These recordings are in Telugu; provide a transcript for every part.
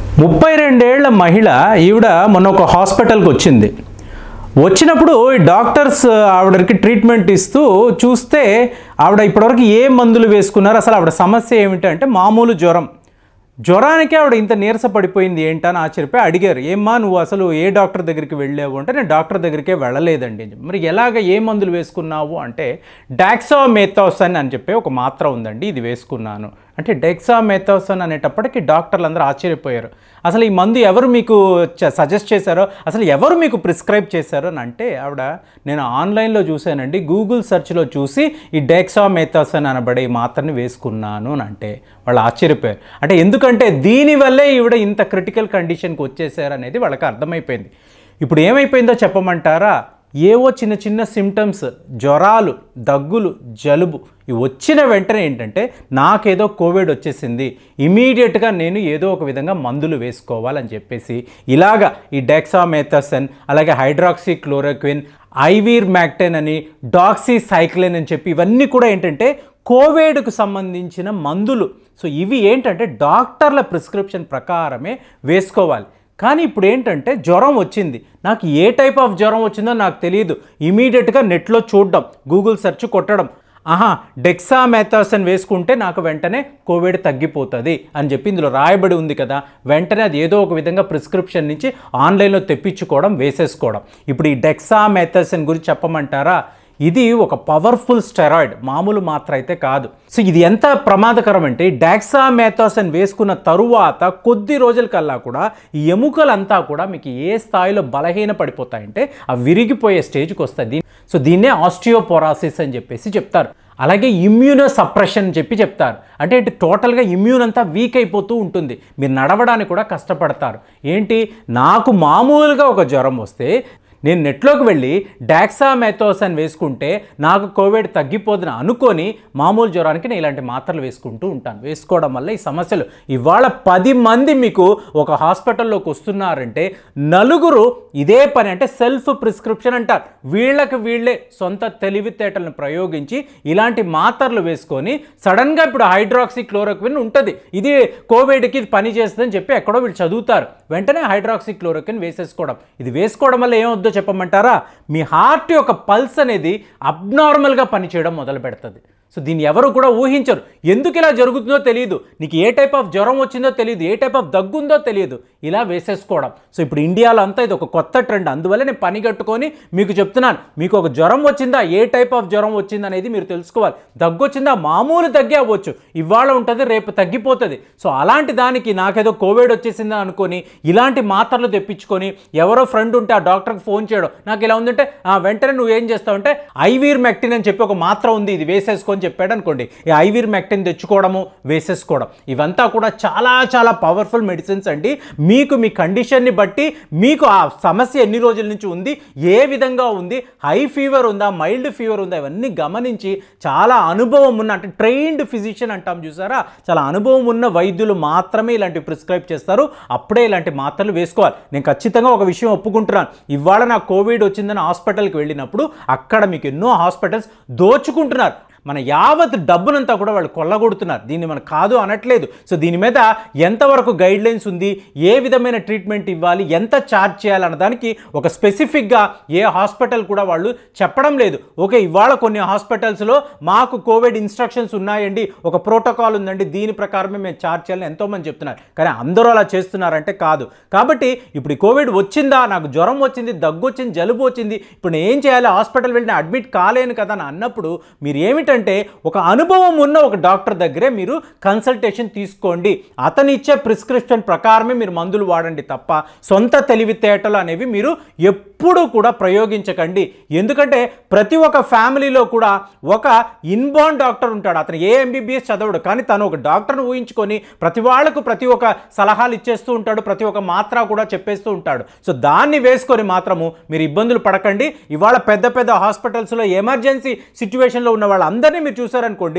ముప్పై రెండేళ్ల మహిళ ఈవిడ మొన్న ఒక హాస్పిటల్కి వచ్చింది వచ్చినప్పుడు ఈ డాక్టర్స్ ఆవిడకి ట్రీట్మెంట్ ఇస్తూ చూస్తే ఆవిడ ఇప్పటివరకు ఏ మందులు వేసుకున్నారు అసలు ఆవిడ సమస్య ఏమిటంటే మామూలు జ్వరం జ్వరానికి ఆవిడ ఇంత నీరస పడిపోయింది ఏంటని ఆశ్చర్యపోయి అడిగారు ఏమ్మా నువ్వు అసలు ఏ డాక్టర్ దగ్గరికి వెళ్ళావు అంటే నేను డాక్టర్ దగ్గరికే వెళ్ళలేదండి అని చెప్పి. మరి ఎలాగ ఏ మందులు వేసుకున్నావు అంటే డాక్సామేథోసన్ అని చెప్పి ఒక మాత్ర ఉందండి ఇది వేసుకున్నాను అంటే డెక్సామెథోసన్ అనేటప్పటికి డాక్టర్లు అందరూ ఆశ్చర్యపోయారు అసలు ఈ మందు ఎవరు మీకు సజెస్ట్ చేశారో అసలు ఎవరు మీకు ప్రిస్క్రైబ్ చేశారో అని అంటే ఆవిడ నేను ఆన్లైన్లో చూశానండి గూగుల్ సెర్చ్లో చూసి ఈ డెక్సామెథోసన్ అనబడే ఈ మాత్రని వేసుకున్నాను అని అంటే వాళ్ళు ఆశ్చర్యపోయారు అంటే ఎందుకంటే దీనివల్లే ఈవిడ ఇంత క్రిటికల్ కండిషన్కి వచ్చేసారు అనేది వాళ్ళకి అర్థమైపోయింది ఇప్పుడు ఏమైపోయిందో చెప్పమంటారా ఏవో చిన్న చిన్న సిమ్టమ్స్ జ్వరాలు దగ్గులు జలుబు ఇవి వచ్చిన వెంటనే ఏంటంటే నాకేదో కోవిడ్ వచ్చేసింది ఇమీడియట్గా నేను ఏదో ఒక విధంగా మందులు వేసుకోవాలని చెప్పేసి ఇలాగా ఈ డెక్సామెథసన్ అలాగే హైడ్రాక్సీ క్లోరోక్విన్ ఐవీర్ మ్యాక్టెన్ అని డాక్సీ సైక్లిన్ అని చెప్పి ఇవన్నీ కూడా ఏంటంటే కోవిడ్కు సంబంధించిన మందులు సో ఇవి ఏంటంటే డాక్టర్ల ప్రిస్క్రిప్షన్ ప్రకారమే వేసుకోవాలి కానీ ఇప్పుడు ఏంటంటే జ్వరం వచ్చింది నాకు ఏ టైప్ ఆఫ్ జ్వరం వచ్చిందో నాకు తెలియదు ఇమీడియట్గా నెట్లో చూడడం గూగుల్ సెర్చ్ కొట్టడం ఆహా డెక్సామెథాసన్ వేసుకుంటే నాకు వెంటనే కోవిడ్ తగ్గిపోతుంది అని చెప్పి ఇందులో రాయబడి ఉంది కదా వెంటనే అది ఏదో ఒక విధంగా ప్రిస్క్రిప్షన్ నుంచి ఆన్లైన్లో తెప్పించుకోవడం వేసేసుకోవడం ఇప్పుడు ఈ డెక్సామెథాసన్ గురించి చెప్పమంటారా ఇది ఒక పవర్ఫుల్ స్టెరాయిడ్ మామూలు మాత్ర అయితే కాదు సో ఇది ఎంత ప్రమాదకరం అంటే డాక్సామెథోసన్ వేసుకున్న తరువాత కొద్ది రోజుల కల్లా కూడా ఈ ఎముకలంతా కూడా మీకు ఏ స్థాయిలో బలహీన పడిపోతాయంటే అవి విరిగిపోయే స్టేజ్కి వస్తుంది సో దీన్నే ఆస్టియోపోరాసిస్ అని చెప్పేసి చెప్తారు అలాగే ఇమ్యూనో సప్రెషన్ అని చెప్పి చెప్తారు అంటే ఏంటి టోటల్గా ఇమ్యూన్ అంతా వీక్ అయిపోతూ ఉంటుంది మీరు నడవడానికి కూడా కష్టపడతారు ఏంటి నాకు మామూలుగా ఒక జ్వరం వస్తే నేను నెట్లోకి వెళ్ళి డాక్సామెథోసన్ వేసుకుంటే నాకు కోవిడ్ తగ్గిపోదని అనుకొని మామూలు జ్వరానికి నేను ఇలాంటి మాత్రలు వేసుకుంటూ ఉంటాను వేసుకోవడం వల్ల ఈ సమస్యలు ఇవాళ పది మంది మీకు ఒక హాస్పిటల్లోకి వస్తున్నారంటే నలుగురు ఇదే పని అంటే సెల్ఫ్ ప్రిస్క్రిప్షన్ అంటారు వీళ్ళకి వీళ్ళే సొంత తెలివితేటలను ప్రయోగించి ఇలాంటి మాత్రలు వేసుకొని సడన్గా ఇప్పుడు హైడ్రాక్సీ క్లోరోక్విన్ ఉంటుంది ఇది కోవిడ్కి ఇది పని చేస్తుందని చెప్పి ఎక్కడో వీళ్ళు చదువుతారు వెంటనే హైడ్రాక్సీ క్లోరోక్విన్ వేసేసుకోవడం ఇది వేసుకోవడం వల్ల ఏమవుద్దో చెప్పమంటారా మీ హార్ట్ యొక్క పల్స్ అనేది అబ్నార్మల్గా పనిచేయడం మొదలు పెడుతుంది సో దీన్ని ఎవరు కూడా ఊహించరు ఎందుకు ఇలా జరుగుతుందో తెలియదు నీకు ఏ టైప్ ఆఫ్ జ్వరం వచ్చిందో తెలియదు ఏ టైప్ ఆఫ్ దగ్గుందో తెలియదు ఇలా వేసేసుకోవడం సో ఇప్పుడు ఇండియాలో అంతా ఇది ఒక కొత్త ట్రెండ్ అందువల్ల నేను పని కట్టుకొని మీకు చెప్తున్నాను మీకు ఒక జ్వరం వచ్చిందా ఏ టైప్ ఆఫ్ జ్వరం వచ్చింది అనేది మీరు తెలుసుకోవాలి దగ్గు వచ్చిందా మామూలు దగ్గే అవ్వచ్చు ఇవాళ ఉంటుంది రేపు తగ్గిపోతుంది సో అలాంటి దానికి నాకేదో కోవిడ్ వచ్చేసిందా అనుకొని ఇలాంటి మాత్రలు తెప్పించుకొని ఎవరో ఫ్రెండ్ ఉంటే ఆ డాక్టర్కి ఫోన్ చేయడం నాకు ఇలా ఉందంటే "ఆ, వెంటనే నువ్వు ఏం చేస్తావంటే ఐవీర్ మెక్టిన్ అని చెప్పి ఒక మాత్ర ఉంది ఇది వేసేసుకొని చెప్పాడు అనుకోండి ఈ ఐవీర్ మెక్టిన్ తెచ్చుకోవడము వేసేసుకోవడం ఇవంతా కూడా చాలా చాలా పవర్ఫుల్ మెడిసిన్స్ అండి మీకు మీ కండిషన్ని బట్టి మీకు ఆ సమస్య ఎన్ని రోజుల నుంచి ఉంది ఏ విధంగా ఉంది హై ఫీవర్ ఉందా మైల్డ్ ఫీవర్ ఉందా ఇవన్నీ గమనించి చాలా అనుభవం ఉన్న అంటే ట్రైన్డ్ ఫిజిషియన్ అంటాం చూసారా చాలా అనుభవం ఉన్న వైద్యులు మాత్రమే ఇలాంటి ప్రిస్క్రైబ్ చేస్తారు అప్పుడే ఇలాంటి మాత్రలు వేసుకోవాలి నేను ఖచ్చితంగా ఒక విషయం ఒప్పుకుంటున్నాను ఇవాళ నాకు కోవిడ్ వచ్చిందని హాస్పిటల్కి వెళ్ళినప్పుడు అక్కడ మీకు ఎన్నో హాస్పిటల్స్ దోచుకుంటున్నారు మన యావత్ డబ్బునంతా కూడా వాళ్ళు కొల్లగొడుతున్నారు దీన్ని మనం కాదు అనట్లేదు సో దీని మీద ఎంతవరకు గైడ్ లైన్స్ ఉంది ఏ విధమైన ట్రీట్మెంట్ ఇవ్వాలి ఎంత ఛార్జ్ చేయాలన్న దానికి ఒక స్పెసిఫిక్గా ఏ హాస్పిటల్ కూడా వాళ్ళు చెప్పడం లేదు ఓకే ఇవాళ కొన్ని హాస్పిటల్స్లో మాకు కోవిడ్ ఇన్స్ట్రక్షన్స్ ఉన్నాయండి ఒక ప్రోటోకాల్ ఉందండి దీని ప్రకారమే మేము ఛార్జ్ చేయాలని ఎంతోమంది చెప్తున్నారు కానీ అందరూ అలా చేస్తున్నారంటే కాదు కాబట్టి ఇప్పుడు ఈ కోవిడ్ వచ్చిందా నాకు జ్వరం వచ్చింది దగ్గు వచ్చింది జలుబు వచ్చింది ఇప్పుడు నేను ఏం చేయాలి హాస్పిటల్ వెళ్ళి నేను అడ్మిట్ కాలేను కదా అని అన్నప్పుడు మీరు ఏమిటంటే ఒక అనుభవం ఉన్న ఒక డాక్టర్ దగ్గరే మీరు కన్సల్టేషన్ తీసుకోండి అతను ఇచ్చే ప్రిస్క్రిప్షన్ ప్రకారమే మీరు మందులు వాడండి తప్ప సొంత తెలివితేటలు అనేవి మీరు ఎప్పుడూ కూడా ప్రయోగించకండి ఎందుకంటే ప్రతి ఒక్క ఫ్యామిలీలో కూడా ఒక ఇన్బార్న్ డాక్టర్ ఉంటాడు అతను ఏ ఎంబీబీఎస్ చదవడు కానీ తను ఒక డాక్టర్ను ఊహించుకొని ప్రతి వాళ్ళకు ప్రతి ఒక్క సలహాలు ఇచ్చేస్తూ ఉంటాడు ప్రతి ఒక్క మాత్ర కూడా చెప్పేస్తూ ఉంటాడు సో దాన్ని వేసుకొని మాత్రము మీరు ఇబ్బందులు పడకండి ఇవాళ పెద్ద పెద్ద హాస్పిటల్స్లో ఎమర్జెన్సీ సిచ్యువేషన్లో ఉన్న వాళ్ళందరినీ మీరు చూసారనుకోండి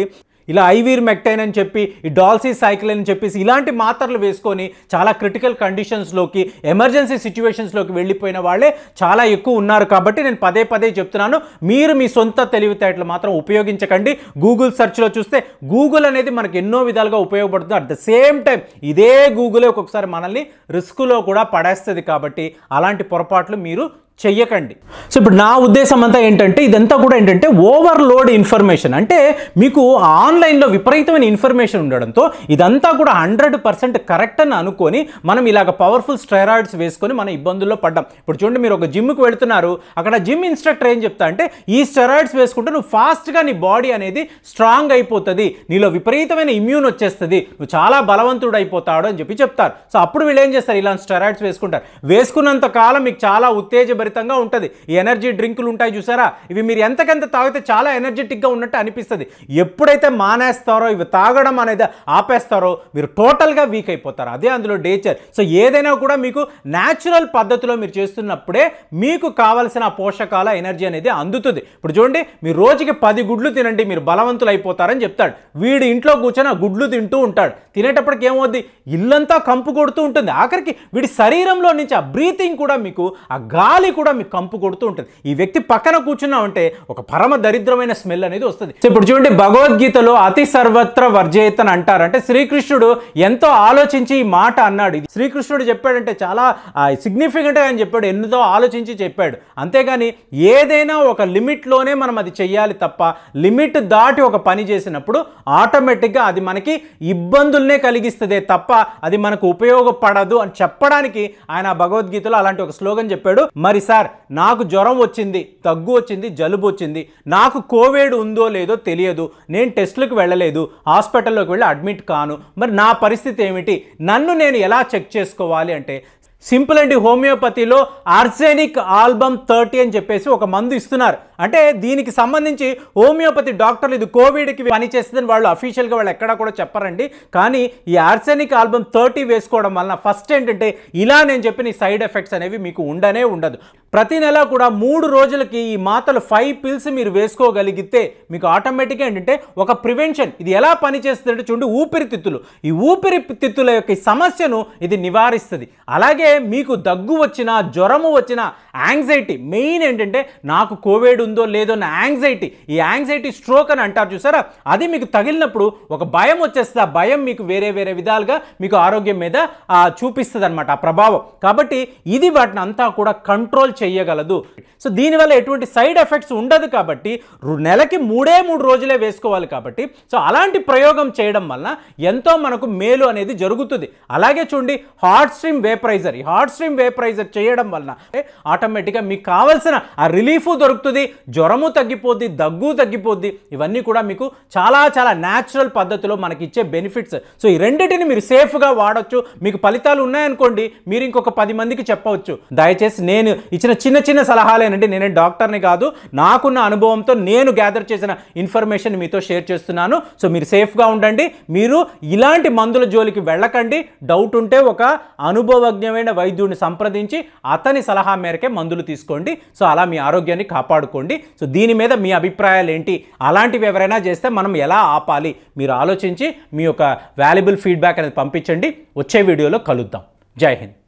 ఇలా ఐవీర్ మెక్టైన్ అని చెప్పి ఈ డాల్సీ సైకిల్ అని చెప్పేసి ఇలాంటి మాత్రలు వేసుకొని చాలా క్రిటికల్ కండిషన్స్లోకి ఎమర్జెన్సీ సిచ్యువేషన్స్లోకి వెళ్ళిపోయిన వాళ్ళే చాలా ఎక్కువ ఉన్నారు కాబట్టి నేను పదే పదే చెప్తున్నాను మీరు మీ సొంత తెలివితేటలు మాత్రం ఉపయోగించకండి గూగుల్ సెర్చ్లో చూస్తే గూగుల్ అనేది మనకి ఎన్నో విధాలుగా ఉపయోగపడుతుంది అట్ ద సేమ్ టైం ఇదే గూగులే ఒక్కొక్కసారి మనల్ని రిస్క్లో కూడా పడేస్తుంది కాబట్టి అలాంటి పొరపాట్లు మీరు చెయ్యకండి సో ఇప్పుడు నా ఉద్దేశం అంతా ఏంటంటే ఇదంతా కూడా ఏంటంటే ఓవర్లోడ్ ఇన్ఫర్మేషన్ అంటే మీకు ఆన్లైన్లో విపరీతమైన ఇన్ఫర్మేషన్ ఉండడంతో ఇదంతా కూడా హండ్రెడ్ పర్సెంట్ కరెక్ట్ అని అనుకొని మనం ఇలాగ పవర్ఫుల్ స్టెరాయిడ్స్ వేసుకొని మన ఇబ్బందుల్లో పడ్డాం ఇప్పుడు చూడండి మీరు ఒక జిమ్కి వెళ్తున్నారు అక్కడ జిమ్ ఇన్స్ట్రక్టర్ ఏం చెప్తా అంటే ఈ స్టెరాయిడ్స్ వేసుకుంటే నువ్వు ఫాస్ట్గా నీ బాడీ అనేది స్ట్రాంగ్ అయిపోతుంది నీలో విపరీతమైన ఇమ్యూన్ వచ్చేస్తుంది నువ్వు చాలా బలవంతుడు అయిపోతాడు అని చెప్పి చెప్తారు సో అప్పుడు వీళ్ళు ఏం చేస్తారు ఇలాంటి స్టెరాయిడ్స్ వేసుకుంటారు వేసుకున్నంత కాలం మీకు చాలా ఉత్తేజభరితంగా ఉంటుంది ఈ ఎనర్జీ డ్రింకులు ఉంటాయి చూసారా ఇవి మీరు ఎంతకెంత తాగితే చాలా ఎనర్జెటిక్గా ఉన్నట్టు అనిపిస్తుంది ఎప్పుడైతే మానేస్తారో ఇవి తాగడం అనేది ఆపేస్తారో మీరు టోటల్గా వీక్ అయిపోతారు అదే అందులో డేచర్ సో ఏదైనా కూడా మీకు న్యాచురల్ పద్ధతిలో మీరు చేస్తున్నప్పుడే మీకు కావలసిన ఆ పోషకాల ఎనర్జీ అనేది అందుతుంది ఇప్పుడు చూడండి మీరు రోజుకి పది గుడ్లు తినండి మీరు బలవంతులు అయిపోతారని చెప్తాడు వీడు ఇంట్లో కూర్చొని ఆ గుడ్లు తింటూ ఉంటాడు తినేటప్పటికి ఏమవుద్ది ఇల్లంతా కంపు కొడుతూ ఉంటుంది ఆఖరికి వీడి శరీరంలో నుంచి ఆ బ్రీతింగ్ కూడా మీకు ఆ గాలి కూడా మీకు కంపు కొడుతూ ఉంటుంది ఈ వ్యక్తి పక్కన కూర్చున్నామంటే ఒక పరమ దరిద్రమైన స్మెల్ అనేది వస్తుంది సో ఇప్పుడు చూడండి భగవద్గీతలో అతి సర్వత్ర వర్జయితన్ అంటారు అంటే శ్రీకృష్ణుడు ఎంతో ఆలోచించి ఈ మాట అన్నాడు ఇది శ్రీకృష్ణుడు చెప్పాడంటే చాలా సిగ్నిఫికెంట్గా ఆయన చెప్పాడు ఎన్నో ఆలోచించి చెప్పాడు అంతేగాని ఏదైనా ఒక లిమిట్లోనే మనం అది చెయ్యాలి తప్ప లిమిట్ దాటి ఒక పని చేసినప్పుడు ఆటోమేటిక్గా అది మనకి ఇబ్బందుల్నే కలిగిస్తుందే తప్ప అది మనకు ఉపయోగపడదు అని చెప్పడానికి ఆయన భగవద్గీతలో అలాంటి ఒక స్లోగన్ చెప్పాడు మరి సార్ నాకు జ్వరం వచ్చింది దగ్గు వచ్చింది జలుబు వచ్చింది నాకు కోవిడ్ ఉందో లేదో తెలియదు నేను టెస్టులకు వెళ్ళలేదు హాస్పిటల్లోకి వెళ్ళి అడ్మిట్ కాను మరి నా పరిస్థితి ఏమిటి నన్ను నేను ఎలా చెక్ చేసుకోవాలి అంటే సింపుల్ అండి హోమియోపతిలో ఆర్సెనిక్ ఆల్బమ్ థర్టీ అని చెప్పేసి ఒక మందు ఇస్తున్నారు అంటే దీనికి సంబంధించి హోమియోపతి డాక్టర్లు ఇది కోవిడ్కి పనిచేస్తుందని వాళ్ళు అఫీషియల్గా వాళ్ళు ఎక్కడా కూడా చెప్పరండి కానీ ఈ ఆర్సెనిక్ ఆల్బమ్ థర్టీ వేసుకోవడం వలన ఫస్ట్ ఏంటంటే ఇలా నేను చెప్పిన ఈ సైడ్ ఎఫెక్ట్స్ అనేవి మీకు ఉండనే ఉండదు ప్రతి నెల కూడా మూడు రోజులకి ఈ మాతలు ఫైవ్ పిల్స్ మీరు వేసుకోగలిగితే మీకు ఆటోమేటిక్గా ఏంటంటే ఒక ప్రివెన్షన్ ఇది ఎలా పనిచేస్తుందంటే చూడండి ఊపిరితిత్తులు ఈ ఊపిరితిత్తుల యొక్క ఈ సమస్యను ఇది నివారిస్తుంది అలాగే మీకు దగ్గు వచ్చినా జ్వరము వచ్చినా యాంగ్జైటీ మెయిన్ ఏంటంటే నాకు కోవిడ్ ఉందో లేదో అన్న యాంగ్జైటీ ఈ యాంగ్జైటీ స్ట్రోక్ అని అంటారు చూసారా అది మీకు తగిలినప్పుడు ఒక భయం వచ్చేస్తుంది ఆ భయం మీకు వేరే వేరే విధాలుగా మీకు ఆరోగ్యం మీద చూపిస్తుంది అనమాట ఆ ప్రభావం కాబట్టి ఇది వాటిని అంతా కూడా కంట్రోల్ చేయగలదు సో దీనివల్ల ఎటువంటి సైడ్ ఎఫెక్ట్స్ ఉండదు కాబట్టి రు- నెలకి మూడే మూడు రోజులే వేసుకోవాలి కాబట్టి సో అలాంటి ప్రయోగం చేయడం వలన ఎంతో మనకు మేలు అనేది జరుగుతుంది అలాగే చూడండి హాట్ స్ట్రీమ్ వేపరైజర్ ఈ హాట్ స్ట్రీమ్ వేపరైజర్ చేయడం వలన ఆటోమేటిక్గా మీకు కావాల్సిన ఆ రిలీఫ్ దొరుకుతుంది జ్వరము తగ్గిపోద్ది దగ్గు తగ్గిపోద్ది ఇవన్నీ కూడా మీకు చాలా చాలా న్యాచురల్ పద్ధతిలో మనకి ఇచ్చే బెనిఫిట్స్ సో ఈ రెండింటిని మీరు సేఫ్గా వాడొచ్చు మీకు ఫలితాలు ఉన్నాయనుకోండి మీరు ఇంకొక పది మందికి చెప్పవచ్చు దయచేసి నేను ఇచ్చిన చిన్న చిన్న సలహాలేనండి నేనే డాక్టర్ని కాదు నాకున్న అనుభవంతో నేను గ్యాదర్ చేసిన ఇన్ఫర్మేషన్ మీతో షేర్ చేస్తున్నాను సో మీరు సేఫ్గా ఉండండి మీరు ఇలాంటి మందుల జోలికి వెళ్ళకండి డౌట్ ఉంటే ఒక అనుభవజ్ఞమైన వైద్యుడిని సంప్రదించి అతని సలహా మేరకే మందులు తీసుకోండి సో అలా మీ ఆరోగ్యాన్ని కాపాడుకోండి సో దీని మీద మీ అభిప్రాయాలు ఏంటి అలాంటివి ఎవరైనా చేస్తే మనం ఎలా ఆపాలి మీరు ఆలోచించి మీ యొక్క వాల్యుబుల్ ఫీడ్బ్యాక్ అనేది పంపించండి వచ్చే వీడియోలో కలుద్దాం జై హింద్